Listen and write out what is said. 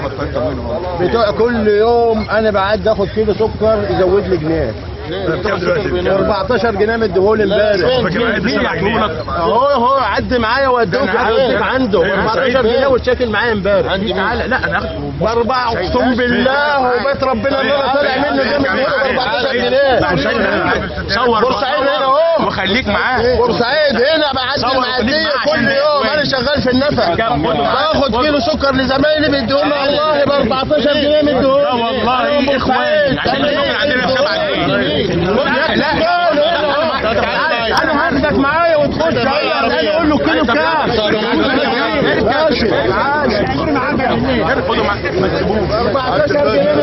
بتوع كل يوم انا بعد اخد كيلو سكر يزود لي جنيه بكام دلوقتي؟ 14 جنيه مديهولي امبارح اهو اهو عد معايا وادوك حضرتك عنده 14 جنيه وتشكل معايا امبارح تعالى لا انا هاخد باربعه اقسم بالله وبيت ربنا اللي انا طالع منه ده مديهولي ب 14 جنيه صور بورسعيد هنا اهو وخليك معاه بورسعيد هنا بعدي صور المعديه وخليك كل معاه يوم عشان انا شغال في النفق كم؟ خده معاه. باخد كيلو سكر لزمايلي بيديهم لي والله ب 14 جنيه مديهم لا والله اخوان عشان اليوم عندنا بسبعة جنيه لا لا انا هاخدك معايا وتخش هيا انا اقول له كيلو بكام ماشي خده معاك ما تسيبوش 14 جنيه